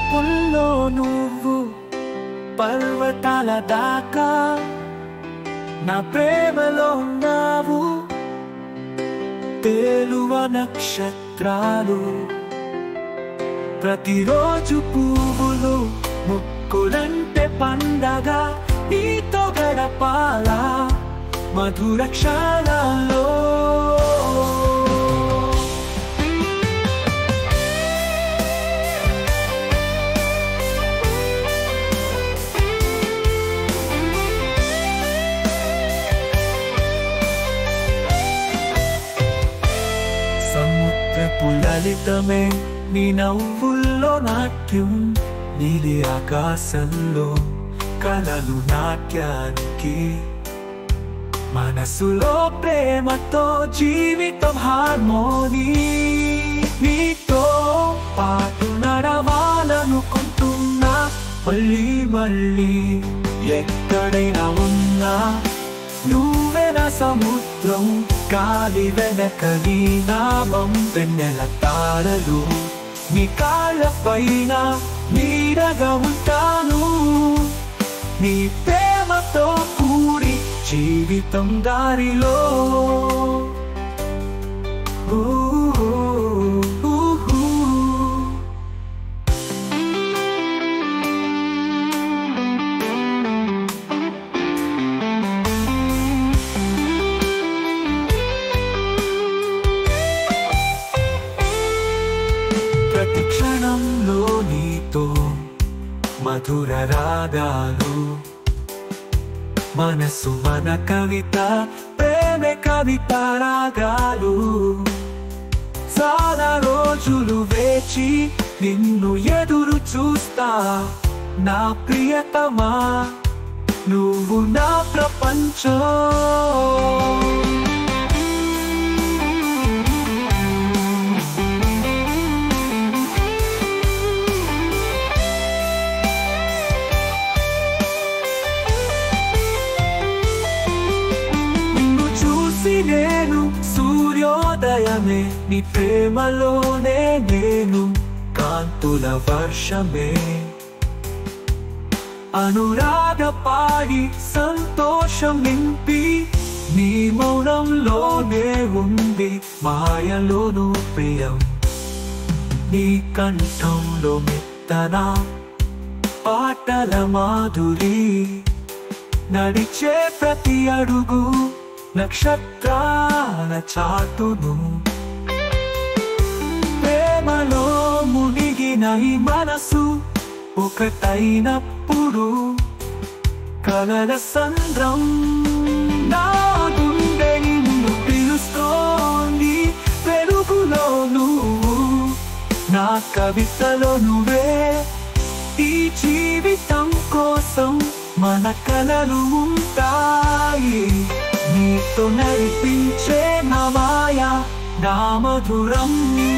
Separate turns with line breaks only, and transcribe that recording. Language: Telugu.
చూపుల్లో నువ్వు పర్వతాల దాకా నా ప్రేమలో ఉన్నావు తేలువ నక్షత్రాలు ప్రతిరోజు పువ్వులు ముక్కులంటే పండగ నీతో గడపాల మధుర క్షణాల్లో సముద్రపు లలితమే నీ నవ్వుల్లో నాట్యం నీలి ఆకాశంలో కలలు నాట్యానికి మనసులో ప్రేమతో జీవితం హార్మోని నీతో పాటు నడవాలనుకుంటున్నా మళ్ళీ మళ్ళీ ఎక్కడైనా ఉన్నా నువ్వే నా సముద్రం గాలి వెనక నీ నామం వెన్నెల తారలు నీ కాళ్ళ పైన నీడగా ఉంటాను నీ ప్రేమతో కూడి జీవితం దారిలో ఊ, ఊ, ఊ. ప్రతి క్షణంలో నీతో మధుర రాగాలు మనసు మన కవిత ప్రేమే కవిత రాగాలు చాలా రోజులు వేచి నిన్ను ఎదురు చూస్తా నా ప్రియతమా నువ్వు నా ప్రపంచం నిన్ను చూసి నేను సూర్యోదయమే నీ ప్రేమలోనే నేను కాంతుల వర్షమే అనురాగ పాడి సంతోషం నింపి నీ మౌనంలోనే ఉంది మాయలోను ప్రియం నీ కంఠంలో మెత్తన పాటల మాధురి నడిచే ప్రతి అడుగు నక్షత్రాల చాటును ప్రేమలో మునిగిన ఈ మనసు ఒకటైనప్పుడు కలల సంద్రం నా గుండె నిన్ను పిలుస్తోంది వెలుగులో నువ్వు నా కవితలో నువ్వే ఈ జీవితం కోసం మన కలలు ఉంటాయి నీతో నడిపించే నా మాయ నా మధురం